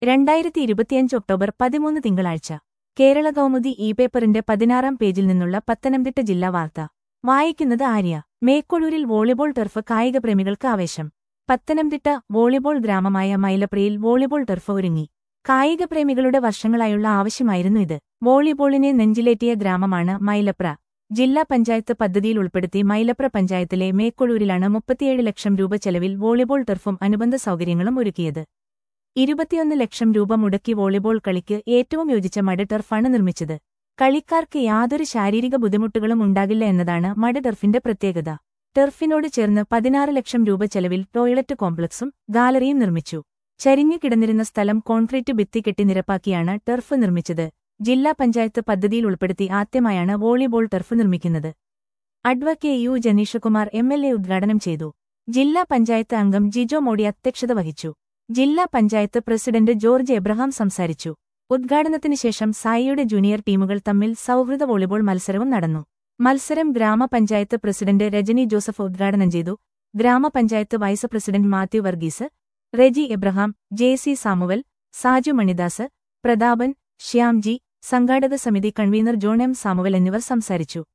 രണ്ടായിരത്തി ഇരുപത്തിയഞ്ച് ഒക്ടോബർ പതിമൂന്ന് തിങ്കളാഴ്ച കേരള കൗമുദി ഇ പേപ്പറിന്റെ പതിനാറാം പേജിൽ നിന്നുള്ള പത്തനംതിട്ട ജില്ലാ വാർത്ത വായിക്കുന്നത് ആര്യ മേക്കൊഴൂരിൽ വോളിബോൾ ടർഫ് കായികപ്രേമികൾക്ക് ആവേശം പത്തനംതിട്ട വോളിബോൾ ഗ്രാമമായ മൈലപ്രയിൽ വോളിബോൾ ടർഫ് ഒരുങ്ങി കായികപ്രേമികളുടെ വർഷങ്ങളായുള്ള ആവശ്യമായിരുന്നു ഇത് വോളിബോളിനെ നെഞ്ചിലേറ്റിയ ഗ്രാമമാണ് മൈലപ്ര ജില്ലാ പഞ്ചായത്ത് പദ്ധതിയിൽ ഉൾപ്പെടുത്തി മൈലപ്ര പഞ്ചായത്തിലെ മേക്കൊഴൂരിലാണ് മുപ്പത്തിയേഴ് ലക്ഷം രൂപ ചെലവിൽ വോളിബോൾ ടർഫും അനുബന്ധ സൗകര്യങ്ങളും ഒരുക്കിയത് ഇരുപത്തിയൊന്ന് ലക്ഷം രൂപ മുടക്കി വോളിബോൾ കളിക്ക് ഏറ്റവും യോജിച്ച മഡ് ടർഫാണ് നിർമ്മിച്ചത് കളിക്കാർക്ക് യാതൊരു ശാരീരിക ബുദ്ധിമുട്ടുകളും ഉണ്ടാകില്ല എന്നതാണ് മഡ് ടർഫിന്റെ പ്രത്യേകത ടർഫിനോട് ചേർന്ന് പതിനാറ് ലക്ഷം രൂപ ചെലവിൽ ടോയ്ലറ്റ് കോംപ്ലക്സും ഗാലറിയും നിർമ്മിച്ചു ചരിഞ്ഞു കിടന്നിരുന്ന സ്ഥലം കോൺക്രീറ്റ് ഭിത്തി കെട്ടി നിരപ്പാക്കിയാണ് ടർഫ് നിർമ്മിച്ചത് ജില്ലാ പഞ്ചായത്ത് പദ്ധതിയിൽ ഉൾപ്പെടുത്തി ആദ്യമായാണ് വോളിബോൾ ടർഫ് നിർമ്മിക്കുന്നത് advocate U Jenishkumar M L A ഉദ്ഘാടനം ചെയ്തു ജില്ലാ പഞ്ചായത്ത് അംഗം ജിജോ മോഡി അധ്യക്ഷത വഹിച്ചു ജില്ലാ പഞ്ചായത്ത് പ്രസിഡന്റ് ജോർജ് എബ്രഹാം സംസാരിച്ചു ഉദ്ഘാടനത്തിന് ശേഷം സായിയുടെ ജൂനിയർ ടീമുകൾ തമ്മിൽ സൗഹൃദ വോളിബോൾ മത്സരവും നടന്നു മത്സരം ഗ്രാമപഞ്ചായത്ത് പ്രസിഡന്റ് രജനി ജോസഫ് ഉദ്ഘാടനം ചെയ്തു grama panchayat vice president Mathew Varghese Reji Abraham J C Samuel Saju Manidas Prathapan Shyamji സംഘാടക സമിതി കൺവീനർ ജോൺ എം സാമുവൽ എന്നിവർ സംസാരിച്ചു